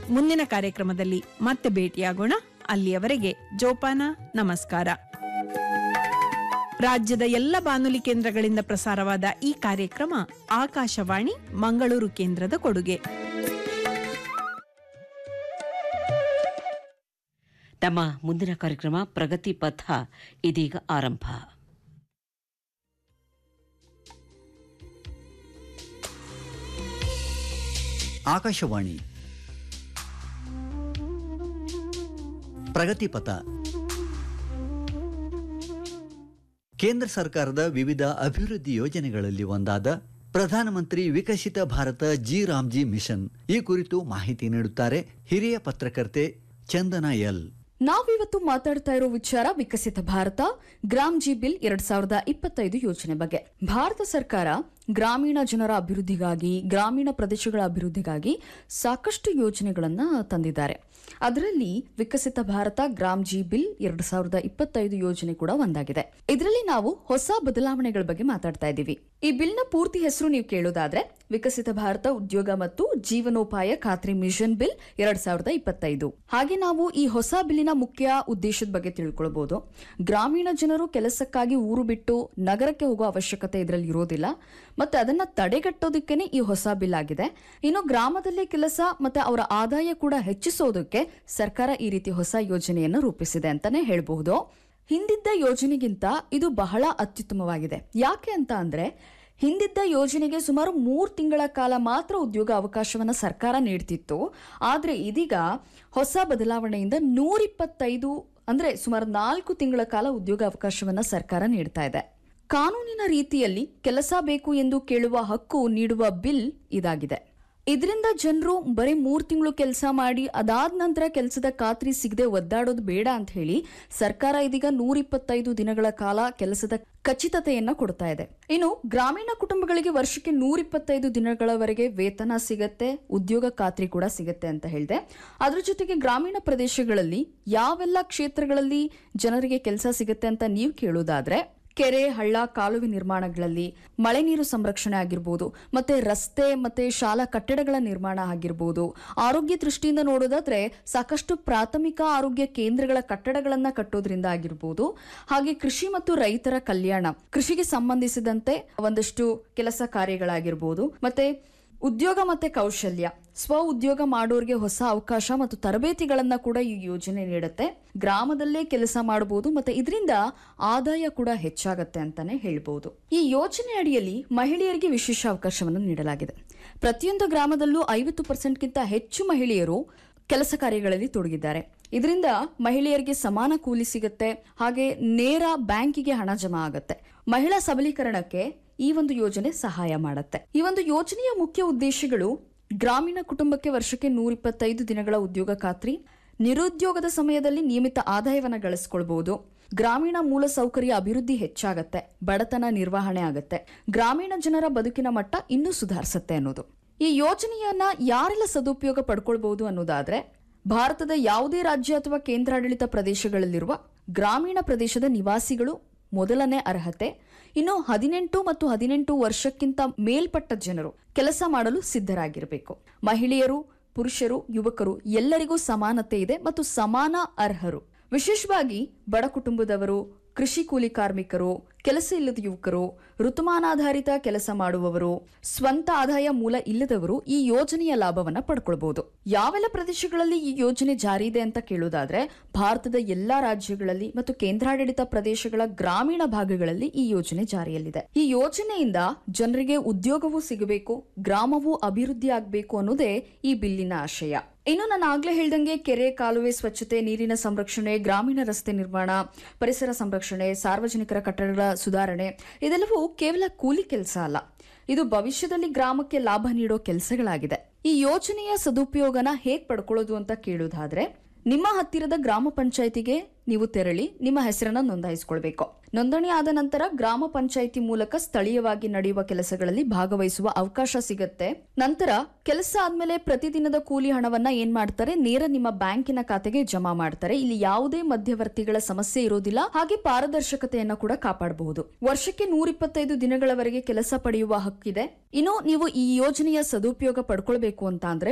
ಮುಂದಿನ ಕಾರ್ಯಕ್ರಮದಲ್ಲಿ ಮತ್ತೆ ಭೇಟಿಯಾಗೋಣ ಅಲ್ಲಿಯವರೆಗೆ ಜೋಪಾನ ನಮಸ್ಕಾರ ರಾಜ್ಯದ ಎಲ್ಲ ಬಾನುಲಿ ಕೇಂದ್ರಗಳಿಂದ ಪ್ರಸಾರವಾದ ಈ ಕಾರ್ಯಕ್ರಮ ಆಕಾಶವಾಣಿ ಮಂಗಳೂರು ಕೇಂದ್ರದ ಕೊಡುಗೆ ನಮ್ಮ ಮುಂದಿನ ಕಾರ್ಯಕ್ರಮ ಪ್ರಗತಿ ಪಥ ಇದೀಗ ಆರಂಭ ಆಕಾಶವಾಣಿ ಪ್ರಗತಿಪಥ ಕೇಂದ್ರ ಸರ್ಕಾರದ ವಿವಿಧ ಅಭಿವೃದ್ಧಿ ಯೋಜನೆಗಳಲ್ಲಿ ಒಂದಾದ ಪ್ರಧಾನಮಂತ್ರಿ Viksit Bharat G RAM G mission ಈ ಕುರಿತು ಮಾಹಿತಿ ನೀಡುತ್ತಾರೆ ಹಿರಿಯ ಪತ್ರಕರ್ತೆ ಚಂದನ ಎಲ್ ನಾವಿವತ್ತು ಮಾತಾಡ್ತಾ ಇರೋ ವಿಚಾರ Viksit Bharat gram G bill ಎರಡ್ ಸಾವಿರದ ಇಪ್ಪತ್ತೈದು ಯೋಜನೆ ಬಗ್ಗೆ ಭಾರತ ಸರ್ಕಾರ ಗ್ರಾಮೀಣ ಜನರ ಅಭಿವೃದ್ಧಿಗಾಗಿ ಗ್ರಾಮೀಣ ಪ್ರದೇಶಗಳ ಅಭಿವೃದ್ಧಿಗಾಗಿ ಸಾಕಷ್ಟು ಯೋಜನೆಗಳನ್ನ ತಂದಿದ್ದಾರೆ ಅದರಲ್ಲಿ Viksit Bharat gram G bill ಎರಡ್ ಸಾವಿರದ ಇಪ್ಪತ್ತೈದು ಯೋಜನೆ ಕೂಡ ಒಂದಾಗಿದೆ ಇದರಲ್ಲಿ ನಾವು ಹೊಸ ಬದಲಾವಣೆಗಳ ಬಗ್ಗೆ ಮಾತಾಡ್ತಾ ಇದ್ದೀವಿ ಈ ಬಿಲ್ನ ಪೂರ್ತಿ ಹೆಸರು ನೀವು ಕೇಳೋದಾದ್ರೆ ವಿಕಸಿತ ಭಾರತ ಉದ್ಯೋಗ ಮತ್ತು ಜೀವನೋಪಾಯ ಖಾತ್ರಿ ಮಿಷನ್ ಬಿಲ್ ಎರಡ್ ಸಾವಿರದ ಇಪ್ಪತ್ತೈದು ಹಾಗೆ ನಾವು ಈ ಹೊಸ ಬಿಲ್ಲಿನ ಮುಖ್ಯ ಉದ್ದೇಶದ ಬಗ್ಗೆ ತಿಳ್ಕೊಳ್ಬಹುದು ಗ್ರಾಮೀಣ ಜನರು ಕೆಲಸಕ್ಕಾಗಿ ಊರು ಬಿಟ್ಟು ನಗರಕ್ಕೆ ಹೋಗೋ ಅವಶ್ಯಕತೆ ಇದರಲ್ಲಿ ಇರೋದಿಲ್ಲ ಮತ್ತೆ ಅದನ್ನ ತಡೆಗಟ್ಟೋದಕ್ಕೇನೆ ಈ ಹೊಸ ಬಿಲ್ ಆಗಿದೆ ಇನ್ನು ಗ್ರಾಮದಲ್ಲೇ ಕೆಲಸ ಮತ್ತೆ ಅವರ ಆದಾಯ ಕೂಡ ಹೆಚ್ಚಿಸೋದಕ್ಕೆ ಸರ್ಕಾರ ಈ ರೀತಿ ಹೊಸ ಯೋಜನೆಯನ್ನು ರೂಪಿಸಿದೆ ಅಂತಾನೆ ಹೇಳಬಹುದು ಹಿಂದಿದ್ದ ಯೋಜನೆಗಿಂತ ಇದು ಬಹಳ ಅತ್ಯುತ್ತಮವಾಗಿದೆ ಯಾಕೆ ಅಂತ ಅಂದ್ರೆ ಹಿಂದಿದ್ದ ಯೋಜನೆಗೆ ಸುಮಾರು ಮೂರು ತಿಂಗಳ ಕಾಲ ಮಾತ್ರ ಉದ್ಯೋಗ ಅವಕಾಶವನ್ನ ಸರ್ಕಾರ ನೀಡ್ತಿತ್ತು ಆದ್ರೆ ಇದೀಗ ಹೊಸ ಬದಲಾವಣೆಯಿಂದ ನೂರಿಪ್ಪತ್ತೈದು ಅಂದ್ರೆ ಸುಮಾರು ನಾಲ್ಕು ತಿಂಗಳ ಕಾಲ ಉದ್ಯೋಗ ಅವಕಾಶವನ್ನ ಸರ್ಕಾರ ನೀಡ್ತಾ ಇದೆ ಕಾನೂನಿನ ರೀತಿಯಲ್ಲಿ ಕೆಲಸ ಬೇಕು ಎಂದು ಕೇಳುವ ಹಕ್ಕು ನೀಡುವ ಬಿಲ್ ಇದಾಗಿದೆ ಇದರಿಂದ ಜನರು ಬರೀ ಮೂರ್ ತಿಂಗಳು ಕೆಲಸ ಮಾಡಿ ಅದಾದ ನಂತರ ಕೆಲಸದ ಖಾತ್ರಿ ಸಿಗದೆ ಒದ್ದಾಡೋದು ಬೇಡ ಅಂತ ಹೇಳಿ ಸರ್ಕಾರ ಇದೀಗ ನೂರಿಪ್ಪತ್ತೈದು ದಿನಗಳ ಕಾಲ ಕೆಲಸದ ಖಚಿತತೆಯನ್ನ ಕೊಡ್ತಾ ಇದೆ ಇನ್ನು ಗ್ರಾಮೀಣ ಕುಟುಂಬಗಳಿಗೆ ವರ್ಷಕ್ಕೆ ನೂರಿಪ್ಪತ್ತೈದು ದಿನಗಳವರೆಗೆ ವೇತನ ಸಿಗತ್ತೆ ಉದ್ಯೋಗ ಖಾತ್ರಿ ಕೂಡ ಸಿಗತ್ತೆ ಅಂತ ಹೇಳಿದೆ ಅದ್ರ ಜೊತೆಗೆ ಗ್ರಾಮೀಣ ಪ್ರದೇಶಗಳಲ್ಲಿ ಯಾವೆಲ್ಲ ಕ್ಷೇತ್ರಗಳಲ್ಲಿ ಜನರಿಗೆ ಕೆಲಸ ಸಿಗತ್ತೆ ಅಂತ ನೀವು ಕೇಳೋದಾದ್ರೆ ಕೆರೆ ಹಳ್ಳ ಕಾಲುವೆ ನಿರ್ಮಾಣಗಳಲ್ಲಿ ಮಳೆ ನೀರು ಸಂರಕ್ಷಣೆ ಆಗಿರ್ಬೋದು ಮತ್ತೆ ರಸ್ತೆ ಮತ್ತೆ ಶಾಲಾ ಕಟ್ಟಡಗಳ ನಿರ್ಮಾಣ ಆಗಿರ್ಬೋದು ಆರೋಗ್ಯ ದೃಷ್ಟಿಯಿಂದ ನೋಡೋದಾದ್ರೆ ಸಾಕಷ್ಟು ಪ್ರಾಥಮಿಕ ಆರೋಗ್ಯ ಕೇಂದ್ರಗಳ ಕಟ್ಟಡಗಳನ್ನ ಕಟ್ಟೋದ್ರಿಂದ ಆಗಿರ್ಬೋದು ಹಾಗೆ ಕೃಷಿ ಮತ್ತು ರೈತರ ಕಲ್ಯಾಣ ಕೃಷಿಗೆ ಸಂಬಂಧಿಸಿದಂತೆ ಒಂದಷ್ಟು ಕೆಲಸ ಕಾರ್ಯಗಳಾಗಿರ್ಬೋದು ಮತ್ತೆ ಉದ್ಯೋಗ ಮತ್ತೆ ಕೌಶಲ್ಯ ಸ್ವ ಉದ್ಯೋಗ ಮಾಡೋರಿಗೆ ಹೊಸ ಅವಕಾಶ ಮತ್ತು ತರಬೇತಿಗಳನ್ನ ಕೂಡ ಈ ಯೋಜನೆ ನೀಡುತ್ತೆ ಗ್ರಾಮದಲ್ಲೇ ಕೆಲಸ ಮಾಡಬಹುದು ಮತ್ತೆ ಇದರಿಂದ ಆದಾಯ ಕೂಡ ಹೆಚ್ಚಾಗತ್ತೆ ಅಂತಾನೆ ಹೇಳ್ಬೋದು ಈ ಯೋಜನೆ ಅಡಿಯಲ್ಲಿ ಮಹಿಳೆಯರಿಗೆ ವಿಶೇಷ ಅವಕಾಶವನ್ನು ನೀಡಲಾಗಿದೆ ಪ್ರತಿಯೊಂದು ಗ್ರಾಮದಲ್ಲೂ ಐವತ್ತು ಪರ್ಸೆಂಟ್ಗಿಂತ ಹೆಚ್ಚು ಮಹಿಳೆಯರು ಕೆಲಸ ಕಾರ್ಯಗಳಲ್ಲಿ ತೊಡಗಿದ್ದಾರೆ ಇದರಿಂದ ಮಹಿಳೆಯರಿಗೆ ಸಮಾನ ಕೂಲಿ ಸಿಗುತ್ತೆ ಹಾಗೆ ನೇರ ಬ್ಯಾಂಕಿಗೆ ಹಣ ಜಮಾ ಆಗುತ್ತೆ ಮಹಿಳಾ ಸಬಲೀಕರಣಕ್ಕೆ ಈ ಒಂದು ಯೋಜನೆ ಸಹಾಯ ಮಾಡುತ್ತೆ ಈ ಒಂದು ಯೋಜನೆಯ ಮುಖ್ಯ ಉದ್ದೇಶಗಳು ಗ್ರಾಮೀಣ ಕುಟುಂಬಕ್ಕೆ ವರ್ಷಕ್ಕೆ ನೂರಿಪ್ಪತ್ತೈದು ದಿನಗಳ ಉದ್ಯೋಗ ಖಾತ್ರಿ ನಿರುದ್ಯೋಗದ ಸಮಯದಲ್ಲಿ ನಿಯಮಿತ ಆದಾಯವನ್ನು ಗಳಿಸ್ಕೊಳ್ಬಹುದು ಗ್ರಾಮೀಣ ಮೂಲ ಸೌಕರ್ಯ ಅಭಿವೃದ್ಧಿ ಹೆಚ್ಚಾಗತ್ತೆ ಬಡತನ ನಿರ್ವಹಣೆ ಆಗತ್ತೆ ಗ್ರಾಮೀಣ ಜನರ ಬದುಕಿನ ಮಟ್ಟ ಇನ್ನೂ ಸುಧಾರಿಸುತ್ತೆ ಅನ್ನೋದು ಈ ಯೋಜನೆಯನ್ನ ಯಾರೆಲ್ಲ ಸದುಪಯೋಗ ಪಡ್ಕೊಳ್ಬಹುದು ಅನ್ನೋದಾದ್ರೆ ಭಾರತದ ಯಾವುದೇ ರಾಜ್ಯ ಅಥವಾ ಕೇಂದ್ರಾಡಳಿತ ಪ್ರದೇಶಗಳಲ್ಲಿರುವ ಗ್ರಾಮೀಣ ಪ್ರದೇಶದ ನಿವಾಸಿಗಳು ಮೊದಲನೇ ಅರ್ಹತೆ ಇನ್ನು ಹದಿನೆಂಟು ಮತ್ತು ಹದಿನೆಂಟು ವರ್ಷಕ್ಕಿಂತ ಮೇಲ್ಪಟ್ಟ ಜನರು ಕೆಲಸ ಮಾಡಲು ಸಿದ್ಧರಾಗಿರಬೇಕು ಮಹಿಳೆಯರು ಪುರುಷರು ಯುವಕರು ಎಲ್ಲರಿಗೂ ಸಮಾನತೆ ಇದೆ ಮತ್ತು ಸಮಾನ ಅರ್ಹರು ವಿಶೇಷವಾಗಿ ಬಡ ಕುಟುಂಬದವರು ಕೃಷಿ ಕೂಲಿ ಕಾರ್ಮಿಕರು ಕೆಲಸ ಇಲ್ಲದ ಯುವಕರು ಋತುಮಾನಾಧಾರಿತ ಕೆಲಸ ಮಾಡುವವರು ಸ್ವಂತ ಆದಾಯ ಮೂಲ ಇಲ್ಲದವರು ಈ ಯೋಜನೆಯ ಲಾಭವನ್ನ ಪಡ್ಕೊಳ್ಬಹುದು ಯಾವೆಲ್ಲ ಪ್ರದೇಶಗಳಲ್ಲಿ ಈ ಯೋಜನೆ ಜಾರಿ ಇದೆ ಅಂತ ಕೇಳೋದಾದ್ರೆ ಭಾರತದ ಎಲ್ಲಾ ರಾಜ್ಯಗಳಲ್ಲಿ ಮತ್ತು ಕೇಂದ್ರಾಡಳಿತ ಪ್ರದೇಶಗಳ ಗ್ರಾಮೀಣ ಭಾಗಗಳಲ್ಲಿ ಈ ಯೋಜನೆ ಜಾರಿಯಲ್ಲಿದೆ ಈ ಯೋಜನೆಯಿಂದ ಜನರಿಗೆ ಉದ್ಯೋಗವೂ ಸಿಗಬೇಕು ಗ್ರಾಮವೂ ಅಭಿವೃದ್ಧಿ ಆಗಬೇಕು ಅನ್ನೋದೇ ಈ ಬಿಲ್ಲಿನ ಆಶಯ ಇನ್ನು ನಾನು ಆಗ್ಲೇ ಹೇಳ್ದಂಗೆ ಕೆರೆ ಕಾಲುವೆ ಸ್ವಚ್ಛತೆ ನೀರಿನ ಸಂರಕ್ಷಣೆ ಗ್ರಾಮೀಣ ರಸ್ತೆ ನಿರ್ಮಾಣ ಪರಿಸರ ಸಂರಕ್ಷಣೆ ಸಾರ್ವಜನಿಕರ ಕಟ್ಟಡಗಳ ಸುಧಾರಣೆ ಇದೆಲ್ಲವೂ ಕೇವಲ ಕೂಲಿ ಕೆಲಸ ಅಲ್ಲ ಇದು ಭವಿಷ್ಯದಲ್ಲಿ ಗ್ರಾಮಕ್ಕೆ ಲಾಭ ನೀಡೋ ಕೆಲಸಗಳಾಗಿದೆ ಈ ಯೋಜನೆಯ ಸದುಪಯೋಗನ ಹೇಗ್ ಪಡ್ಕೊಳ್ಳೋದು ಅಂತ ಕೇಳೋದಾದ್ರೆ ನಿಮ್ಮ ಹತ್ತಿರದ ಗ್ರಾಮ ಪಂಚಾಯಿತಿಗೆ ನೀವು ತೆರಳಿ ನಿಮ್ಮ ಹೆಸರನ್ನ ನೋಂದಾಯಿಸಿಕೊಳ್ಬೇಕು ನೋಂದಣಿ ಆದ ನಂತರ ಗ್ರಾಮ ಪಂಚಾಯಿತಿ ಮೂಲಕ ಸ್ಥಳೀಯವಾಗಿ ನಡೆಯುವ ಕೆಲಸಗಳಲ್ಲಿ ಭಾಗವಹಿಸುವ ಅವಕಾಶ ಸಿಗತ್ತೆ ನಂತರ ಕೆಲಸ ಆದ್ಮೇಲೆ ಪ್ರತಿದಿನದ ಕೂಲಿ ಹಣವನ್ನ ಏನ್ ಮಾಡ್ತಾರೆ ನೇರ ನಿಮ್ಮ ಬ್ಯಾಂಕಿನ ಖಾತೆಗೆ ಜಮಾ ಮಾಡ್ತಾರೆ ಇಲ್ಲಿ ಯಾವುದೇ ಮಧ್ಯವರ್ತಿಗಳ ಸಮಸ್ಯೆ ಇರೋದಿಲ್ಲ ಹಾಗೆ ಪಾರದರ್ಶಕತೆಯನ್ನ ಕೂಡ ಕಾಪಾಡಬಹುದು ವರ್ಷಕ್ಕೆ ನೂರಿಪ್ಪತ್ತೈದು ದಿನಗಳವರೆಗೆ ಕೆಲಸ ಪಡೆಯುವ ಹಕ್ಕಿದೆ ಇನ್ನು ನೀವು ಈ ಯೋಜನೆಯ ಸದುಪಯೋಗ ಪಡ್ಕೊಳ್ಬೇಕು ಅಂತ ಅಂದ್ರೆ